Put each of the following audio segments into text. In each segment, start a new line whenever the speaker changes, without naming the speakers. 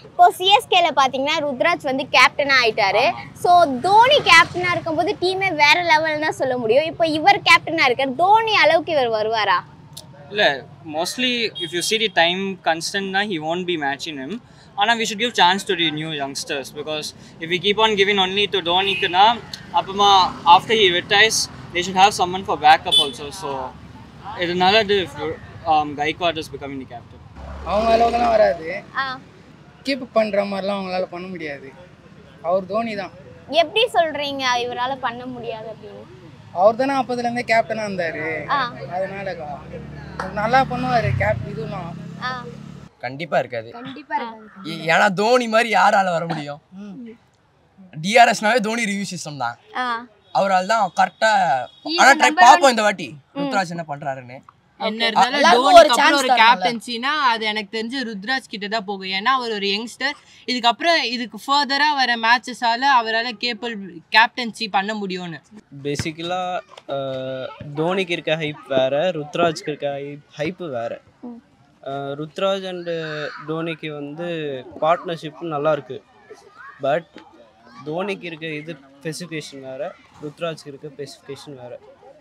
இப்போ சிஎஸ்கேல பாத்தீங்கன்னா ருத்ராஜ் வந்து கேப்டனா ஆயிட்டாரு ஸோ தோனி கேப்டனா இருக்கும்போது டீமே வேற லெவல் தான் சொல்ல முடியும் இப்போ இவர் கேப்டனா இருக்காரு தோனி அளவுக்கு இவர் வருவாரா
இல்லை mostly if you see the time கன்ஸ்டன்ட்னா he won't be matching him ஆனால் we should give chance to the new youngsters because if we keep on giving only to தோனிக்குனா அப்புறமா after he retires they should have someone for backup also so இதனால இது um, Gaikwad is becoming the captain
அவங்க அளவுக்குலாம் வராது
ஆ,
keep பண்ணுற மாதிரிலாம் அவங்களால பண்ண முடியாது அவர் தோனி தான்
எப்படி சொல்றீங்க இவரால பண்ண முடியாது அப்படின்னு
அவர் தானே அப்போதுலேருந்தே கேப்டனாக இருந்தார்
ஆ
அதனாலக்கா நல்லா பண்ணுவார் கேப் இதெல்லாம்
ஆ
கண்டிப்பா இருக்காது ஏ- ஏன்னா தோனி மாதிரி யாரால வர முடியும் டிஆர்எஸ்னாவே தோனி ரிவ்யூ சிஸ்டம் தான்
ஆ
அவரால் தான் கரெக்டா ஆனா ட்ரை பார்ப்போம் இந்த வாட்டி ருத்ராஜ் என்ன பண்றாருன்னு
என்ன இருந்தாலும்
எல்லாருக்கும் ஒரு
டோனிக்கு அப்புறம்
chance
ஒரு
தரணும்ல.
கேப்டன்சினா அது எனக்கு தெரிஞ்சு ருத்ராஜ் கிட்ட தான் போகும் ஏன்னா அவர் ஒரு யங்ஸ்டர் இதுக்கப்புறம் இதுக்கு ஃபர்தரா வர மேட்சஸால அவரால் கேபிள் கேப்டன்சி பண்ண முடியும்னு
பேசிக்கலாக தோனிக்கு இருக்க ஹைப் வேறு ருத்ராஜ்க்கு இருக்க ஹைப் ஹைப்பு வேறு ருத்ராஜ் அண்டு தோனிக்கு வந்து பார்ட்னர்ஷிப் நல்லா இருக்கு பட் தோனிக்கு இருக்க இது ஸ்பெசிஃபிகேஷன் வேறு ருத்ராஜ்க்கு இருக்க ஸ்பெசிஃபிகேஷன் வேறு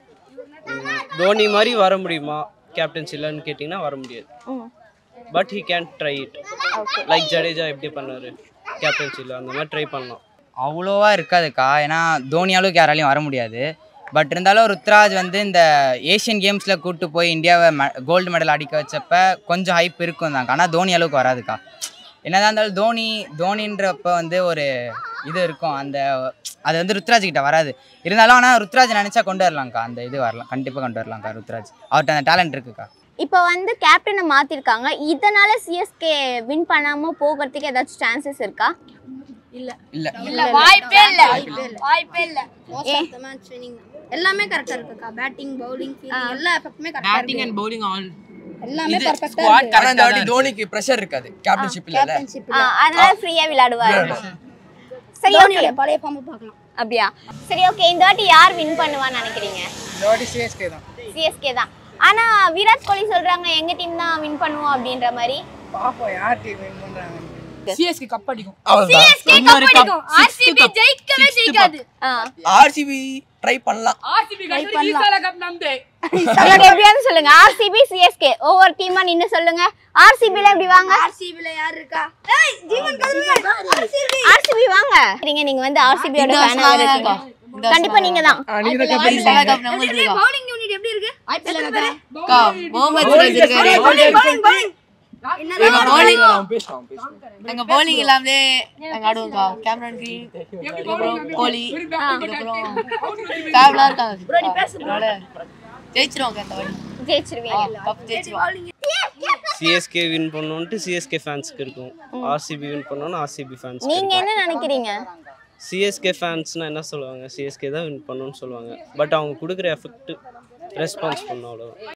தோனி மாதிரி வர முடியுமா கேப்டன்சிலன்னு கேட்டிங்கன்னா வர முடியாது
ம்
but he can try it like Jadeja எப்படி பண்ணாரு கேப்டன்சியில் அந்த மாதிரி ட்ரை பண்ணலாம்
அவ்வளோவா இருக்காதுக்கா ஏன்னா தோனி அளவுக்கு யாராலையும் வர முடியாது பட் இருந்தாலும் ருத்ராஜ் வந்து இந்த ஏஷியன் கேம்ஸில் கூட்டு போய் இந்தியாவை கோல்டு மெடல் அடிக்க வச்சப்ப கொஞ்சம் ஹைப் இருக்கும் தாங்க ஆனால் தோனி அளவுக்கு வராதுக்கா என்னதான் இருந்தாலும் தோனி தோனின்றப்ப வந்து ஒரு இது இருக்கும் அந்த அது வந்து ருத்ராஜ் கிட்ட வராது இருந்தாலும் ஆனால் ருத்ராஜ் நினச்சா கொண்டு வரலாம்க்கா அந்த இது வரலாம் கண்டிப்பாக கொண்டு வரலாம்க்கா ருத்ராஜ் அவர்கிட்ட அந்த டேலண்ட் இருக்குக்கா
இப்போ வந்து கேப்டனை மாத்திருக்காங்க இதனால சிஎஸ்கே வின் பண்ணாம போகிறதுக்கு ஏதாச்சும் சான்சஸ் இருக்கா
இல்லை
வாய்ப்பே இல்ல வாய்ப்பே இல்ல
ஏ.
மேட்ச் வினிங் எல்லாமே கரெக்டா இருக்குக்கா பேட்டிங் பவுலிங் ஃபீல்டிங் எல்லா எஃபெக்ட்டுமே கரெக்டா
பேட்டிங்
இருக்கு
அண்ட் பவுலிங் ஆல்
எல்லாமே
இது
பர்ஃபெக்ட்டா
ஸ்குவாட்
இருக்கு
ஆனா இந்த
கரெக்டாக
வாட்டி தோனிக்கு ப்ரெஷர் இருக்காது கேப்டன்ஷிப் இல்ல
கேப்டன்ஷிப்
ஆ, அதனால ஃப்ரீயா விளையாடுவாரு சரி ஓகே
தோனியோட பழைய ஃபார்ம் பார்க்கலாம்
அப்படியா சரி ஓகே இந்த வாட்டி யார் வின் பண்ணுவான்னு நினைக்கிறீங்க
இந்த வாட்டி சிஎஸ்கே தான்
சிஎஸ்கே தான் ஆனா விராட் கோலி சொல்றாங்க எங்க டீம் தான் வின் பண்ணுவோம் அப்படின்ற மாதிரி
பார்ப்போம் யார் டீம் வின் பண்ணுறாங்க
சிஎஸ்கே கப் அடிக்கும்
அவ்வளவுதான்
இன்னொரு cup,
ஆர்சிபி ஜெயிக்கவே ஜெயிக்காது
ஆ.
ஆர்சிபி ட்ரை பண்ணலாம்
ஆர்சிபி ஈசால கப் நம்தே
நீங்க எப்படியாவது சொல்லுங்க ஆர்சிபி சிஎஸ்கே ஒவ்வொரு டீமா நின்னு சொல்லுங்க ஆர்சிபில எப்படி வாங்க
ஆர்சிபில யார் இருக்கா ஏய் ஜீவன் கழுவுங்க ஆர்சிபி
ஆர்சிபி வாங்க நீங்க நீங்க வந்து ஆர்சிபியோட ஃபேனா இருக்கீங்க கண்டிப்பா நீங்க தான்
பவுலிங் யூனிட் எப்படி இருக்கு
முகமது சிராஜ் இருக்காரு
பவுலிங் பவுலிங்
எங்க bowling
பேசலாம் பேசலாம்
எங்க bowling இல்லாமலே நாங்க ஆடுவோம்க்கா கேமரன் கிரீன் அதுக்கப்புறம் கோலி அதுக்கப்புறம் ஃபேப்லாம் இருக்காங்க அதனால ஜெயிச்சிருவாங்க இந்த வாட்டி
ஜெயிச்சிருவீங்க
கப் ஜெயிச்சிருவோம்
சிஎஸ்கே வின் பண்ணணுன்ட்டு சிஎஸ்கே ஃபேன்ஸ்க்கு இருக்கும் ஆர்சிபி வின் பண்ணணும்னு ஆர்சிபி ஃபேன்ஸ்
நீங்க என்ன நினைக்கிறீங்க
சிஎஸ்கே ஃபேன்ஸ்னால் என்ன சொல்லுவாங்க சிஎஸ்கே தான் வின் பண்ணணும்னு சொல்லுவாங்க பட் அவங்க கொடுக்குற எஃபெக்ட் ரெஸ்பான்ஸ் பண்ணணும் அவ்வளோதான்